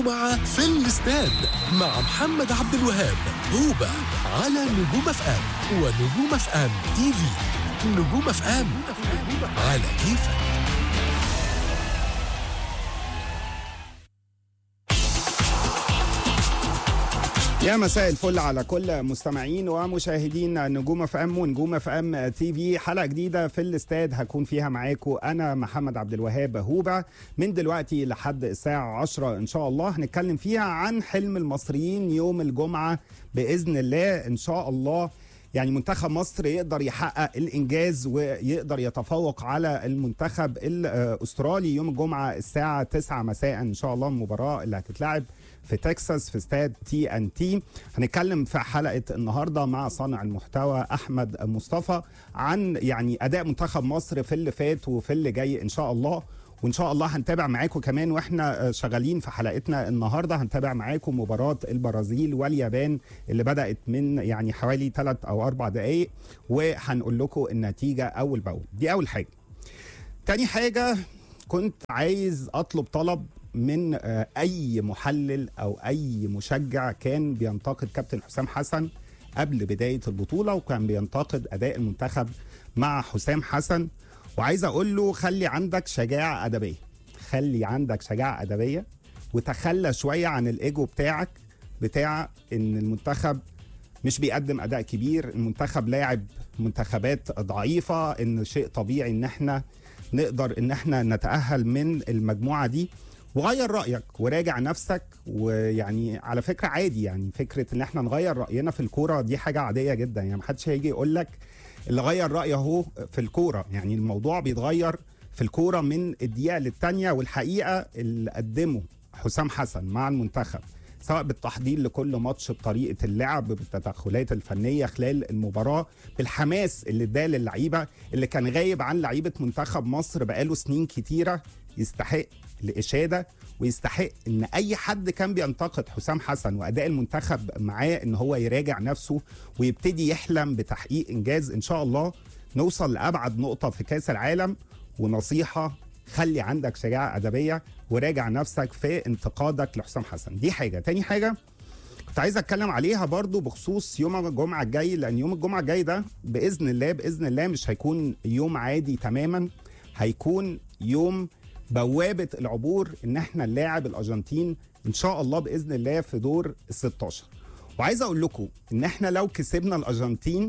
الجمعة في الاستاد مع محمد عبد الوهاب هوبا على نجوم اف ام ونجوم اف ام تي في نجوم اف ام على كيفك يا مساء الفل على كل مستمعين ومشاهدين نجوم اف ام ونجوم اف ام تي في حلقه جديده في الاستاد هكون فيها معاكم انا محمد عبد الوهاب هوبا من دلوقتي لحد الساعه 10 ان شاء الله هنتكلم فيها عن حلم المصريين يوم الجمعه باذن الله ان شاء الله يعني منتخب مصر يقدر يحقق الانجاز ويقدر يتفوق على المنتخب الاسترالي يوم الجمعه الساعه 9 مساء ان شاء الله المباراه اللي هتتلعب في تكساس في استاد تي ان تي هنتكلم في حلقه النهارده مع صانع المحتوى احمد مصطفى عن يعني اداء منتخب مصر في اللي فات وفي اللي جاي ان شاء الله وان شاء الله هنتابع معاكم كمان واحنا شغالين في حلقتنا النهارده هنتابع معاكم مباراه البرازيل واليابان اللي بدات من يعني حوالي 3 او 4 دقائق وهنقول لكم النتيجه اول باول دي اول حاجه تاني حاجه كنت عايز اطلب طلب من اي محلل او اي مشجع كان بينتقد كابتن حسام حسن قبل بدايه البطوله وكان بينتقد اداء المنتخب مع حسام حسن وعايز اقول له خلي عندك شجاعه ادبيه خلي عندك شجاعه ادبيه وتخلى شويه عن الايجو بتاعك بتاع ان المنتخب مش بيقدم اداء كبير المنتخب لاعب منتخبات ضعيفه ان شيء طبيعي ان احنا نقدر ان احنا نتاهل من المجموعه دي وغير رايك وراجع نفسك ويعني على فكره عادي يعني فكره ان احنا نغير راينا في الكوره دي حاجه عاديه جدا يعني محدش هيجي يقول لك اللي غير رايه اهو في الكوره يعني الموضوع بيتغير في الكوره من الدقيقه للتانيه والحقيقه اللي قدمه حسام حسن مع المنتخب سواء بالتحضير لكل ماتش بطريقه اللعب بالتدخلات الفنيه خلال المباراه بالحماس اللي اداه للعيبه اللي كان غايب عن لعيبه منتخب مصر بقاله سنين كتيره يستحق الاشاده ويستحق ان اي حد كان بينتقد حسام حسن واداء المنتخب معاه ان هو يراجع نفسه ويبتدي يحلم بتحقيق انجاز ان شاء الله نوصل لابعد نقطه في كاس العالم ونصيحه خلي عندك شجاعه ادبيه وراجع نفسك في انتقادك لحسام حسن دي حاجه تاني حاجه كنت عايز اتكلم عليها برضو بخصوص يوم الجمعه الجاي لان يوم الجمعه الجاي ده باذن الله باذن الله مش هيكون يوم عادي تماما هيكون يوم بوابه العبور ان احنا نلاعب الارجنتين ان شاء الله باذن الله في دور ال 16 وعايز اقول لكم ان احنا لو كسبنا الارجنتين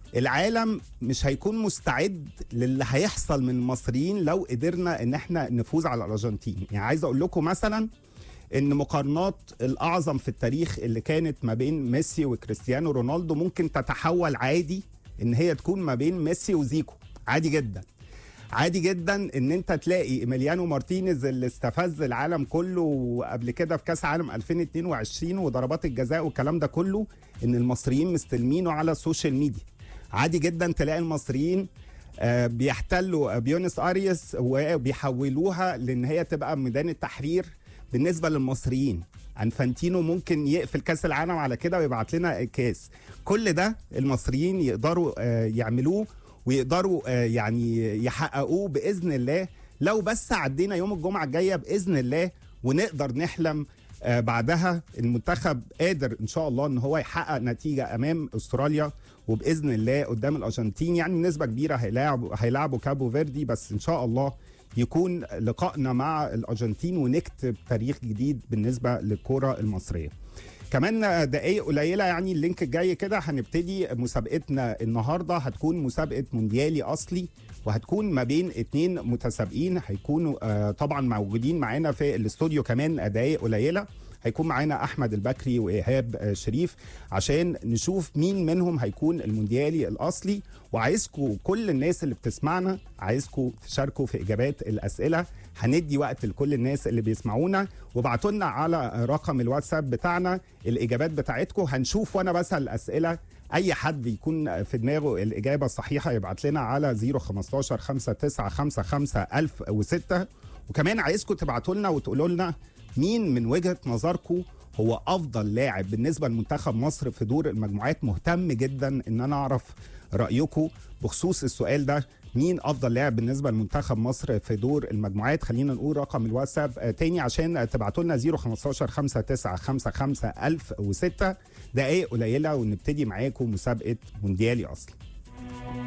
العالم مش هيكون مستعد للي هيحصل من المصريين لو قدرنا ان احنا نفوز على الارجنتين يعني عايز اقول لكم مثلا ان مقارنات الاعظم في التاريخ اللي كانت ما بين ميسي وكريستيانو رونالدو ممكن تتحول عادي ان هي تكون ما بين ميسي وزيكو عادي جدا عادي جدا ان انت تلاقي ايميليانو مارتينيز اللي استفز العالم كله قبل كده في كاس عالم 2022 وضربات الجزاء والكلام ده كله ان المصريين مستلمينه على السوشيال ميديا عادي جدا تلاقي المصريين بيحتلوا بيونس اريس وبيحولوها لان هي تبقى ميدان التحرير بالنسبه للمصريين انفانتينو ممكن يقفل كاس العالم على كده ويبعت لنا كاس كل ده المصريين يقدروا يعملوه ويقدروا يعني يحققوه باذن الله لو بس عدينا يوم الجمعه الجايه باذن الله ونقدر نحلم بعدها المنتخب قادر ان شاء الله ان هو يحقق نتيجه امام استراليا وباذن الله قدام الارجنتين يعني نسبه كبيره هيلاعبوا هيلاعبوا كابو فيردي بس ان شاء الله يكون لقائنا مع الارجنتين ونكتب تاريخ جديد بالنسبه للكره المصريه. كمان دقايق قليله يعني اللينك الجاي كده هنبتدي مسابقتنا النهارده هتكون مسابقه مونديالي اصلي وهتكون ما بين اتنين متسابقين هيكونوا آه طبعا موجودين معانا في الاستوديو كمان دقايق قليله هيكون معانا احمد البكري وايهاب آه شريف عشان نشوف مين منهم هيكون المونديالي الاصلي وعايزكم كل الناس اللي بتسمعنا عايزكم تشاركوا في اجابات الاسئله هندي وقت لكل الناس اللي بيسمعونا وابعتوا لنا على رقم الواتساب بتاعنا الاجابات بتاعتكم هنشوف وانا بسال اسئله اي حد يكون في دماغه الاجابه الصحيحه يبعت لنا على 015 5955 1006 وكمان عايزكم تبعتوا لنا وتقولوا لنا مين من وجهه نظركم هو افضل لاعب بالنسبه لمنتخب مصر في دور المجموعات مهتم جدا ان انا اعرف رايكم بخصوص السؤال ده مين افضل لاعب بالنسبه لمنتخب مصر في دور المجموعات خلينا نقول رقم الواتساب آه، تاني عشان تبعتوا لنا 015 5955 1006 دقائق قليله ونبتدي معاكم مسابقه مونديالي اصلا